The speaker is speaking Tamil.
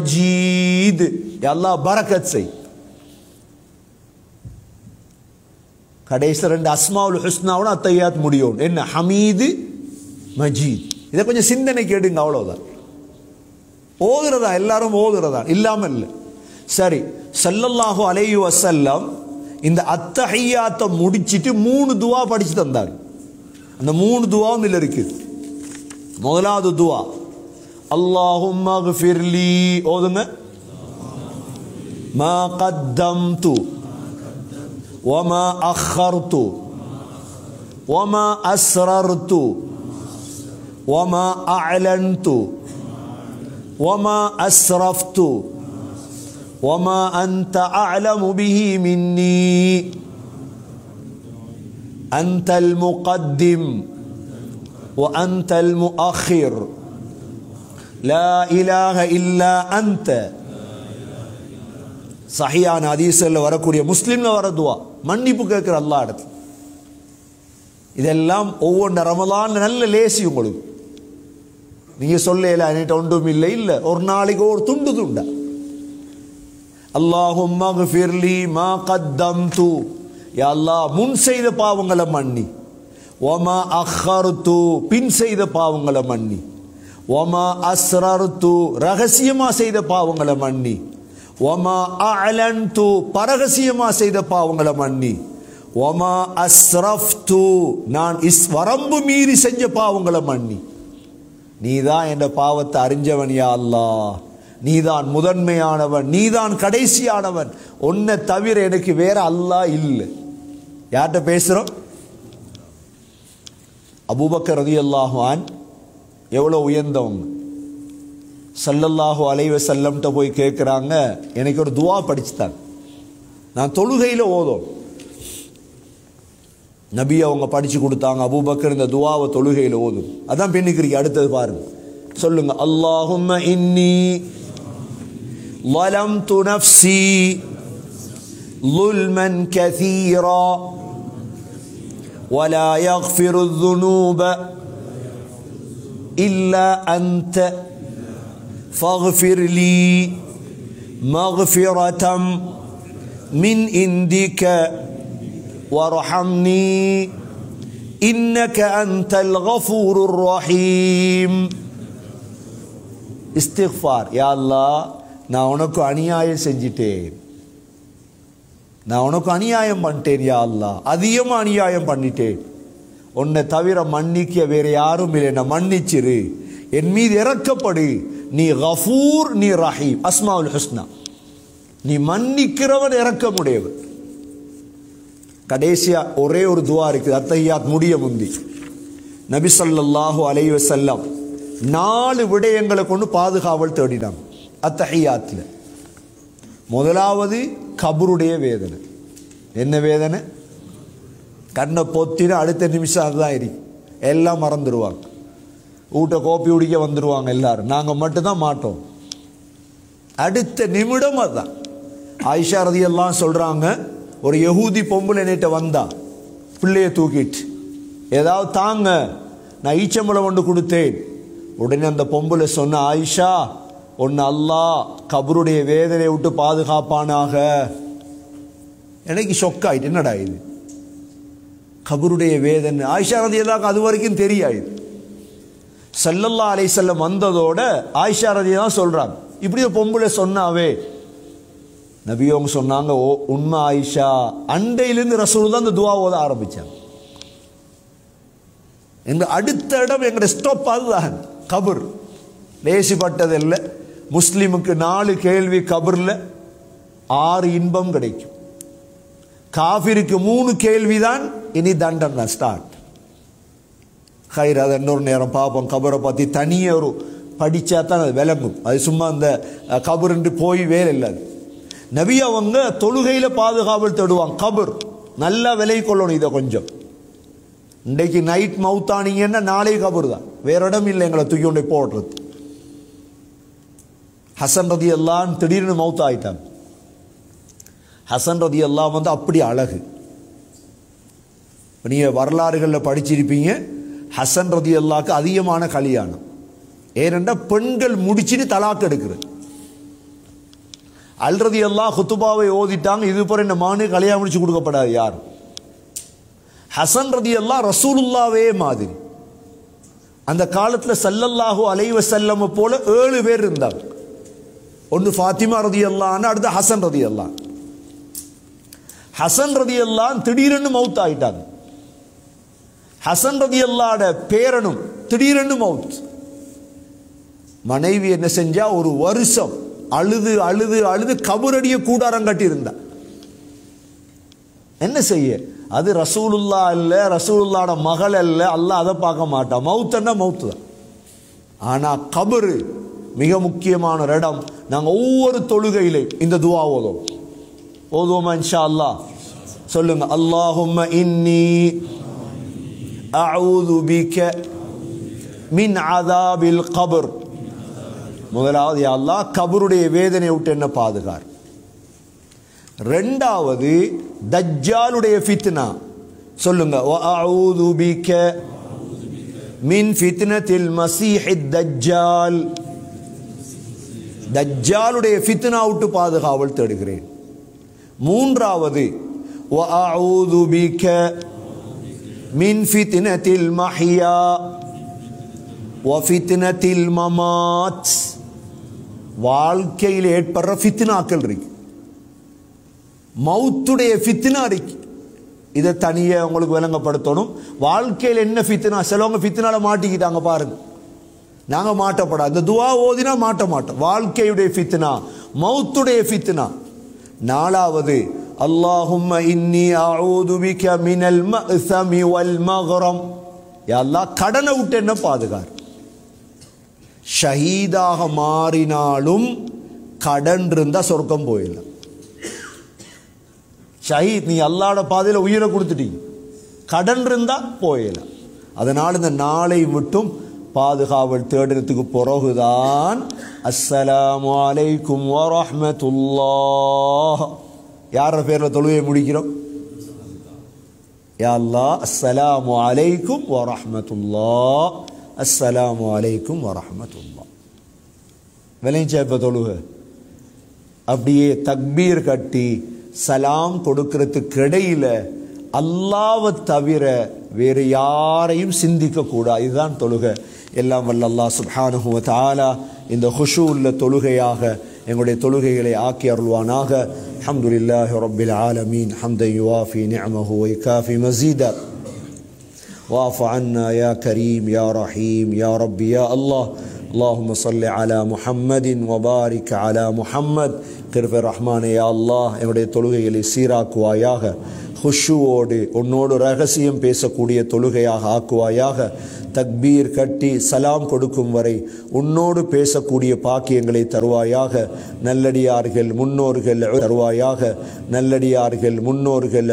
ஜீத் அல்லாஹ் பரக்கத் செய் கடைசி ரெண்டு அஸ்மாவுல் ஹுஸ்னாவோட அத்தையாத் முடியும் என்ன ஹமீது மஜீத் இதை கொஞ்சம் சிந்தனை கேடுங்க அவ்வளவுதான் ஓதுறதா எல்லாரும் ஓதுறதா இல்லாம இல்லை சரி ஸல்லல்லாஹு அலைஹி வஸல்லம் இந்த அத்தஹியாத்தை முடிச்சிட்டு மூணு துவா படிச்சு தந்தார் அந்த மூணு துவாவும் இதுல இருக்கு முதலாவது துவா அல்லாஹும் மக்ஃபிர்லி ஓதுங்க மா கத்தம்து وما أخرت وما أسررت وما أعلنت وما أسرفت وما أنت أعلم به مني أنت المقدم وأنت المؤخر لا إله إلا أنت சஹியான ஹதீஸில் வரக்கூடிய முஸ்லீம்ல வர துவா மன்னிப்பு கேட்குற அல்லா இடத்துல இதெல்லாம் ஒவ்வொன்று ரமலான் நல்ல லேசி உங்களுக்கு நீங்க சொல்லல என்கிட்ட ஒன்றும் இல்லை இல்லை ஒரு நாளைக்கு ஒரு துண்டு துண்டா அல்லாஹும் மக்ஃபிர்லி மா கத்தம்து யா அல்லாஹ் முன் செய்த பாவங்களை மன்னி ஒமா அஹ்ஹர்து பின் செய்த பாவங்களை மன்னி ஒமா அஸ்ரர்து ரகசியமா செய்த பாவங்களை மன்னி ஒமா அலன்து பரகசியமா செய்த பாவங்களை மன்னி ஒமா அஸ்ரஃப்து நான் இஸ் வரம்பு மீறி செஞ்ச பாவங்களை மன்னி நீதான் என்ற பாவத்தை அறிஞ்சவன் யா அல்லாஹ் நீதான் முதன்மையானவன் நீதான் கடைசியானவன் உன்னை தவிர எனக்கு வேற அல்லாஹ் இல்லை யார்கிட்ட பேசுறோம் அபூபக்கர் ரதியல்லாஹு அன் எவ்வளோ உயர்ந்தவங்க சல்லல்லாஹு அலைவ செல்லம்கிட்ட போய் கேட்குறாங்க எனக்கு ஒரு துவா படிச்சுத்தாங்க நான் தொழுகையில் ஓதும் நபி அவங்க படிச்சு கொடுத்தாங்க அபூபக்கர் இந்த துவாவை தொழுகையில் ஓதும் அதான் பெண்ணுக்கிறீங்க அடுத்தது பாருங்க சொல்லுங்க அல்லாஹும்ம இன்னி ظلمت نفسي ظلما كثيرا ولا يغفر الذنوب إلا أنت فاغفر لي مغفرة من عندك وارحمني إنك أنت الغفور الرحيم استغفار يا الله நான் உனக்கு அநியாயம் செஞ்சிட்டேன் நான் உனக்கு அநியாயம் பண்ணிட்டேன் யா அல்லா அதிகமாக அநியாயம் பண்ணிட்டேன் உன்னை தவிர மன்னிக்க வேற யாரும் இல்லை நான் மன்னிச்சிரு என் மீது இறக்கப்படு நீ கஃபூர் நீ ரஹீம் அஸ்மாவுல் ஹுஸ்னா நீ மன்னிக்கிறவன் இறக்கமுடையவன் கடைசியா ஒரே ஒரு துவா இருக்குது அத்தையாத் முடிய முந்தி நபி ஸல்லல்லாஹு அலைஹி வஸல்லம் நாலு விடயங்களை கொண்டு பாதுகாவல் தேடினாங்க அத்தஹியாத்தில் முதலாவது கபருடைய வேதனை என்ன வேதனை கண்ணை பொத்தினா அடுத்த நிமிஷம் அதுதான் இருக்கு எல்லாம் மறந்துடுவாங்க வீட்டை கோப்பி குடிக்க வந்துடுவாங்க எல்லாரும் நாங்கள் மட்டும்தான் மாட்டோம் அடுத்த நிமிடம் அதுதான் ஆயிஷா ரதி எல்லாம் சொல்கிறாங்க ஒரு யகூதி பொம்பளை நேற்ற வந்தா பிள்ளைய தூக்கிட்டு ஏதாவது தாங்க நான் ஈச்சம்பளம் ஒன்று கொடுத்தேன் உடனே அந்த பொம்பளை சொன்ன ஆயிஷா ஒன்று அல்லாஹ் கபருடைய வேதனையை விட்டு பாதுகாப்பானாக எனக்கு ஷொக் ஆயிட்டு என்னடா இது கபருடைய வேதனை ஆயிஷா ரதி எல்லாம் அது வரைக்கும் தெரியாது சல்லல்லா அலை செல்லம் வந்ததோட ஆயிஷா ரதி தான் சொல்றாங்க இப்படி ஒரு பொம்பளை சொன்னாவே நபியோங்க சொன்னாங்க ஓ உண்மை ஆயிஷா அண்டையிலிருந்து ரசூல் தான் இந்த துவா ஓத ஆரம்பிச்சாங்க எங்க அடுத்த இடம் எங்கட ஸ்டாப் அதுதான் கபர் லேசிப்பட்டது இல்லை முஸ்லிமுக்கு நாலு கேள்வி கபர்ல ஆறு இன்பம் கிடைக்கும் காஃபிருக்கு மூணு கேள்விதான் இனி தண்டனை ஸ்டார்ட் ஹைர் அதை இன்னொரு நேரம் பார்ப்போம் கபரை பற்றி தனியே ஒரு படித்தா தான் அது விளங்கும் அது சும்மா அந்த அஹ், கபருன்ட்டு போய் வேலை இல்லை அது நபி அவங்க தொழுகையில் பாதுகாவல் தேடுவாங்க கபர் நல்லா விலை கொள்ளணும் இதை கொஞ்சம் இன்றைக்கு நைட் மவுத்தானீங்கன்னா நாளை கபர் தான் வேற இடம் இல்லை எங்களை தூக்கி கொண்டு போய் போடுறது ஹசன் ரதி எல்லாம் திடீர்னு மவுத் ஆயிட்டாங்க ஹசன் ரதி எல்லாம் வந்து அப்படி அழகு இப்ப நீங்க வரலாறுகளில் படிச்சிருப்பீங்க ஹசன் ரதி அல்லாக்கு அதிகமான கல்யாணம் ஏனென்றா பெண்கள் முடிச்சுட்டு தலாக்கு எடுக்கிறது அல்றது எல்லாம் குத்துபாவை ஓதிட்டாங்க இது போற இந்த மானு கல்யாணம் முடிச்சு கொடுக்கப்படாது யார் ஹசன் ரதி எல்லாம் ரசூலுல்லாவே மாதிரி அந்த காலத்துல சல்லல்லாஹு அலைவ செல்லம போல ஏழு பேர் இருந்தாங்க ஒன்று ஃபாத்திமா ரதி அல்லான்னு அடுத்து ஹசன் ரதி அல்லான் ஹசன் ரதி அல்லான் திடீரென்னு மவுத் ஆயிட்டாங்க ஹசன் ரதி அல்லாட பேரனும் திடீரென்னு மவுத் மனைவி என்ன செஞ்சா ஒரு வருஷம் அழுது அழுது அழுது கபரடிய கூடாரம் கட்டி இருந்தா என்ன செய்ய அது ரசூலுல்லா இல்ல ரசூலுல்லாட மகள் அல்ல அல்லாஹ் அதை பார்க்க மாட்டான் மவுத்தன்னா மவுத்து தான் ஆனா கபரு மிக முக்கியமான ஒரு இடம் நாங்க ஒவ்வொரு தொழுகையிலையும் இந்த துவா ஓதுவோம் ஓதுவோமா இன்ஷா அல்லாஹ் சொல்லுங்க அல்லாஹும்ம இன்னி அஊது பிக மின் அதாபில் கபர் முதலாவது யா அல்லாஹ் கபருடைய வேதனை விட்டு என்ன பாதுகார் ரெண்டாவது தஜ்ஜாலுடைய ஃபித்னா சொல்லுங்க வஅஊது பிக மின் ஃபித்னத்தில் மசீஹி தஜ்ஜால் தஜ்ஜாலுடைய ஃபித்னா விட்டு பாதுகாவல் தேடுகிறேன் மூன்றாவது வஅஊது பிக மின் ஃபித்னத்தில் மஹ்யா வஃபித்னத்தில் மமாத் வாழ்க்கையில் ஏற்படுற ஃபித்னாக்கள் இருக்கு மவுத்துடைய ஃபித்னா இருக்கு இதை தனியே உங்களுக்கு விளங்கப்படுத்தணும் வாழ்க்கையில் என்ன ஃபித்னா சிலவங்க ஃபித்னால மாட்டிக்கிட்டாங்க பாருங்க நாங்க மாட்டப்படா இந்த துவா ஓதினா மாட்ட மாட்டோம் வாழ்க்கையுடைய ஃபித்னா மவுத்துடைய ஃபித்னா நாலாவது அல்லாஹும்ம இன்னி அஊது பிக மினல் மஅஸமி வல் மக்ரம் யா அல்லாஹ் கடனை விட்டு என்ன பாதுகார் ஷஹீதாக மாறினாலும் கடன் இருந்தா சொர்க்கம் போயிடலாம் ஷஹீத் நீ அல்லாட பாதையில் உயிரை கொடுத்துட்டீங்க கடன் இருந்தா போயிடலாம் அதனால் இந்த நாளை மட்டும் பாதுகாவல் தேடுறதுக்கு பிறகுதான் அஸ்ஸலாமு அலைக்கும் வரஹ்மத்துல்லாஹ் யார பேர்ல தொழுகையை முடிக்கிறோம் யா அல்லாஹ் அஸ்ஸலாமு அலைக்கும் வரஹ்மத்துல்லாஹ் அஸ்ஸலாமு அலைக்கும் வரஹ்மத்துல்லாஹ் விளைஞ்சா இப்ப தொழுகை அப்படியே தக்பீர் கட்டி சலாம் கொடுக்கறதுக்கு இடையில அல்லாவை தவிர வேறு யாரையும் சிந்திக்க கூடாது இதுதான் தொழுகை எல்லாம் வல்ல அல்லாஹ் சுப்ஹானஹு வ தஆலா இந்த ஹுஷு உள்ள தொழுகையாக எங்களுடைய தொழுகைகளை ஆக்கி அருள்வானாக அல்ஹம்துலில்லாஹி ரப்பில் ஆலமீன் ஹம்தன் யுவாஃபி நிஅமஹு வ யுகாஃபி மஸீதா واعف عنا يا كريم يا رحيم يا رب يا الله اللهم صل على محمد وبارك على محمد கிருபை ரஹ்மானே யா அல்லாஹ் என்னுடைய தொழுகைகளை சீராக்குவாயாக ஹுஷுவோடு உன்னோடு ரகசியம் பேசக்கூடிய தொழுகையாக ஆக்குவாயாக தக்பீர் கட்டி சலாம் கொடுக்கும் வரை உன்னோடு பேசக்கூடிய பாக்கியங்களை தருவாயாக நல்லடியார்கள் முன்னோர்கள் தருவாயாக நல்லடியார்கள் முன்னோர்கள்